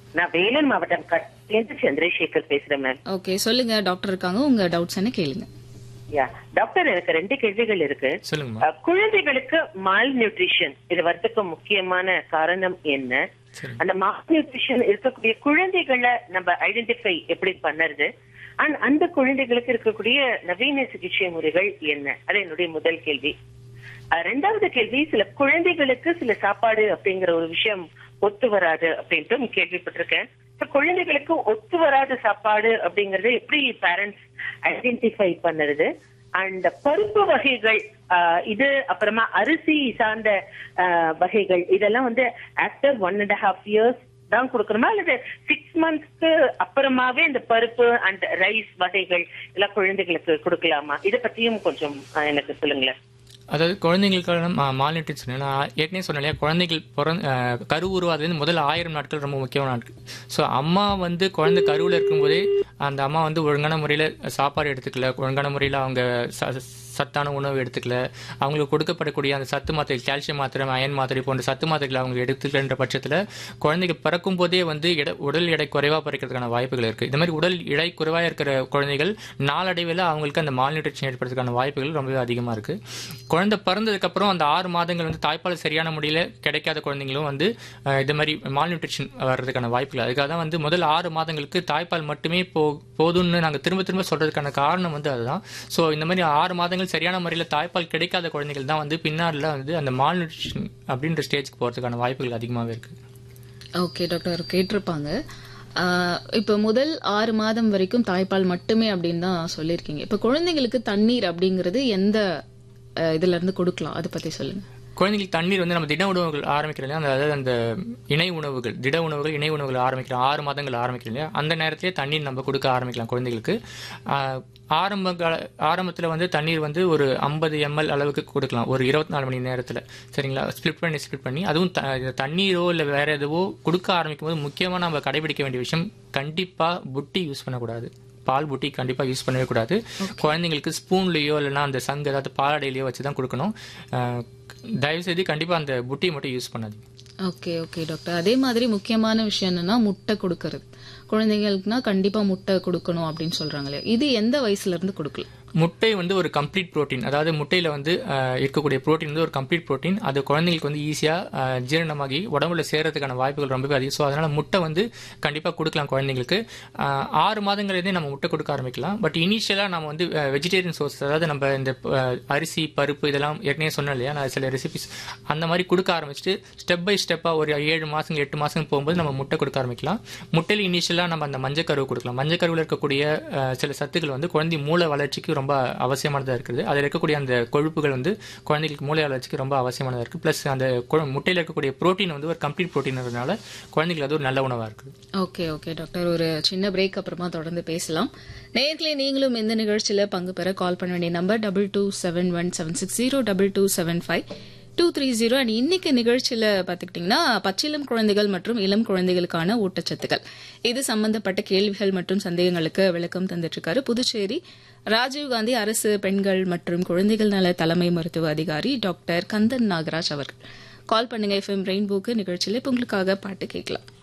நான் வேலூர் மாவட்டம் கட்லேருந்து சந்திரசேகர் பேசுறேன் மேம் ஓகே சொல்லுங்க டாக்டர் இருக்காங்க உங்க டவுட்ஸ் என்ன கேளுங்க யா டாக்டர் எனக்கு ரெண்டு கேள்விகள் இருக்கு சொல்லுங்கம்மா அஹ், குழந்தைகளுக்கு மால் நியூட்ரிஷன் இது வரதுக்கு முக்கியமான காரணம் என்ன சரி. அந்த மால் நியூட்ரிஷன் இருக்கக்கூடிய குழந்தைகளை நம்ம ஐடென்டிஃபை எப்படி பண்ணுறது அண்ட் அந்த குழந்தைகளுக்கு இருக்கக்கூடிய நவீன சிகிச்சை முறைகள் என்ன அது என்னுடைய முதல் கேள்வி அஹ், ரெண்டாவது கேள்வி சில குழந்தைகளுக்கு சில சாப்பாடு அப்படிங்கிற ஒரு விஷயம் ஒத்து வராது அப்படின்ட்டு கேள்விப்பட்டிருக்கேன் இப்ப குழந்தைகளுக்கு ஒத்து வராத சாப்பாடு அப்படிங்கறது எப்படி பேரண்ட்ஸ் ஐடென்டிஃபை பண்ணுறது அண்ட் பருப்பு வகைகள் ஆஹ், இது அப்புறமா அரிசி சார்ந்த ஆஹ், வகைகள் இதெல்லாம் வந்து after one and half years தான் கொடுக்கணுமா அல்லது சிக்ஸ் மந்த்ஸ்க்கு அப்புறமாவே இந்த பருப்பு அண்ட் ரைஸ் வகைகள் எல்லாம் குழந்தைகளுக்கு கொடுக்கலாமா இத பத்தியும் கொஞ்சம் ஆஹ், எனக்கு சொல்லுங்களேன் அதாவது குழந்தைங்களுக்கான மால் நியூட்ரிஷன் நான் ஏற்கனவே சொன்னேன் இல்லையா குழந்தைகள் பிறந்த அஹ், கரு உருவாதுலேருந்து முதல் ஆயிரம் நாட்கள் ரொம்ப முக்கியமான நாட்கள் ஸோ அம்மா வந்து குழந்தை கருவில் இருக்கும்போதே அந்த அம்மா வந்து ஒழுங்கான முறையில் சாப்பாடு எடுத்துக்கல ஒழுங்கான முறையில் அவங்க ச- சத்தான உணவு எடுத்துக்கல அவங்களுக்கு கொடுக்கப்படக்கூடிய அந்த சத்து மாத்திரை கால்சியம் மாத்திரை அயன் மாத்திரை போன்ற சத்து மாத்திரைகளை அவங்க எடுத்துக்கின்ற பட்சத்தில் குழந்தைங்க பிறக்கும் போதே வந்து எடை உடல் எடை குறைவாக பிறக்கிறதுக்கான வாய்ப்புகள் இருக்குது இந்த மாதிரி உடல் எடை குறைவாக இருக்கிற குழந்தைகள் நாளடைவில் அவங்களுக்கு அந்த மால் நியூட்ரிஷன் ஏற்படுறதுக்கான வாய்ப்புகள் ரொம்பவே அதிகமாக இருக்குது குழந்தை பிறந்ததுக்கப்புறம் அந்த ஆறு மாதங்கள் வந்து தாய்ப்பால் சரியான முறையில் கிடைக்காத குழந்தைங்களும் வந்து அஹ், இது மாதிரி மால் நியூட்ரிஷன் வர்றதுக்கான வாய்ப்புகள் அதுக்காக தான் வந்து முதல் ஆறு மாதங்களுக்கு தாய்ப்பால் மட்டுமே போ போதும்னு நாங்கள் திரும்ப திரும்ப சொல்றதுக்கான காரணம் வந்து அதுதான் ஸோ இந்த மாதிரி ஆறு மாதங்கள் சரியான முறையில் தாய்ப்பால் கிடைக்காத குழந்தைகள் தான் வந்து பின்னாடில் வந்து அந்த மால் நியூட்ரிஷன் அப்படின்ற ஸ்டேஜ்க்கு போகிறதுக்கான வாய்ப்புகள் அதிகமாகவே இருக்குது ஓகே டாக்டர் கேட்டிருப்பாங்க ஆஹ் இப்போ முதல் ஆறு மாதம் வரைக்கும் தாய்ப்பால் மட்டுமே அப்படின்னு தான் சொல்லியிருக்கீங்க இப்போ குழந்தைங்களுக்கு தண்ணீர் அப்படிங்கிறது எந்த ஆஹ் இதுல இருந்து கொடுக்கலாம் அதை பத்தி சொல்லுங்க குழந்தைங்களுக்கு தண்ணீர் வந்து நம்ம திட உணவுகள் ஆரம்பிக்கிறோம் இல்லையா அந்த அதாவது அந்த இணை உணவுகள் திட உணவுகள் இணை உணவுகள் ஆரம்பிக்கிறோம் ஆறு மாதங்கள் ஆரம்பிக்கிறோம் இல்லையா அந்த நேரத்திலே தண்ணீர் நம்ம கொடுக்க ஆரம்பிக்கலாம் குழந்தைகளுக்கு ஆஹ், ஆரம்ப கால ஆரம்பத்தில் வந்து தண்ணீர் வந்து ஒரு ஐம்பது எம்எல் அளவுக்கு கொடுக்கலாம் ஒரு இருபத்தி நாலு மணி நேரத்தில் சரிங்களா ஸ்ப்ளிட் பண்ணி ஸ்ப்ளிட் பண்ணி அதுவும் த- இந்த தண்ணீரோ இல்லை வேற எதுவோ கொடுக்க ஆரம்பிக்கும் போது முக்கியமாக நம்ம கடைபிடிக்க வேண்டிய விஷயம் கண்டிப்பாக புட்டி யூஸ் பண்ணக்கூடாது பால் புட்டி கண்டிப்பாக யூஸ் பண்ணவே கூடாது குழந்தைங்களுக்கு ஸ்பூன்லேயோ இல்லைன்னா அந்த சங்கு ஏதாவது பாலாடையிலையோ வச்சு தான் கொடுக்கணும் அஹ், தயவுசெய்து கண்டிப்பாக அந்த புட்டியை மட்டும் யூஸ் பண்ணாதீங்க ஓகே ஓகே டாக்டர் அதே மாதிரி முக்கியமான விஷயம் என்னன்னா முட்டை கொடுக்கறது குழந்தைங்களுக்குனா கண்டிப்பா முட்டை கொடுக்கணும் அப்படின்னு சொல்றாங்களே இது எந்த வயசுல இருந்து கொடுக்கலாம் முட்டை வந்து ஒரு கம்ப்ளீட் புரோட்டீன் அதாவது முட்டையில் வந்து அஹ், இருக்கக்கூடிய புரோட்டீன் வந்து ஒரு கம்ப்ளீட் புரோட்டீன் அது குழந்தைங்களுக்கு வந்து ஈஸியாக ஜீரணமாகி உடம்புல சேர்றதுக்கான வாய்ப்புகள் ரொம்பவே அதிகம் ஸோ அதனால் முட்டை வந்து கண்டிப்பாக கொடுக்கலாம் குழந்தைங்களுக்கு அஹ், ஆறு மாதங்கள்லேருந்தே நம்ம முட்டை கொடுக்க ஆரம்பிக்கலாம் பட் இனிஷியலாக நம்ம வந்து வெஜிடேரியன் சோர்ஸ் அதாவது நம்ம இந்த அஹ், அரிசி பருப்பு இதெல்லாம் ஏற்கனவே சொன்னேன் இல்லையா நான் சில ரெசிபிஸ் அந்த மாதிரி கொடுக்க ஆரம்பிச்சுட்டு ஸ்டெப் பை ஸ்டெப்பாக ஒரு ஏழு மாதங்கள் எட்டு மாதங்கள் போகும்போது நம்ம முட்டை கொடுக்க ஆரம்பிக்கலாம் முட்டையில் இனிஷியலாக நம்ம அந்த மஞ்சக்கருவு கொடுக்கலாம் மஞ்சக்கருவில் இருக்கக்கூடிய அஹ், சில சத்துக்கள் வந்து குழந்தை மூளை வளர்ச்சிக்கு ரொம்ப அவசியமானதாக இருக்குது அதில் இருக்கக்கூடிய அந்த கொழுப்புகள் வந்து குழந்தைகளுக்கு மூளை வளர்ச்சிக்கு ரொம்ப அவசியமானதாக இருக்குது ப்ளஸ் அந்த கு- முட்டையில் இருக்கக்கூடிய புரோட்டீன் வந்து ஒரு கம்ப்ளீட் புரோட்டீன்றதுனால குழந்தைகளுக்கு அது ஒரு நல்ல உணவாக இருக்குது ஓகே ஓகே டாக்டர் ஒரு சின்ன பிரேக் அப்புறமா தொடர்ந்து பேசலாம் நேர்களே நீங்களும் இந்த நிகழ்ச்சியில பங்கு பெற கால் பண்ண வேண்டிய number double two seven one seven six zero double two seven five two three zero and இன்னைக்கு நிகழ்ச்சியில பாத்துக்கிட்டீங்கன்னா பச்சிளம் குழந்தைகள் மற்றும் இளம் குழந்தைகளுக்கான ஊட்டச்சத்துக்கள் இது சம்பந்தப்பட்ட கேள்விகள் மற்றும் சந்தேகங்களுக்கு விளக்கம் தந்துட்டு இருக்காரு புதுச்சேரி ராஜீவ்காந்தி அரசு பெண்கள் மற்றும் குழந்தைகள் நல தலைமை மருத்துவ அதிகாரி டாக்டர் கந்தன் நாகராஜ் அவர்கள் கால் பண்ணுங்க எஃப்எம் ரெயின்போக்கு நிகழ்ச்சியில இப்ப உங்களுக்காக பாட்டு கேட்கலாம்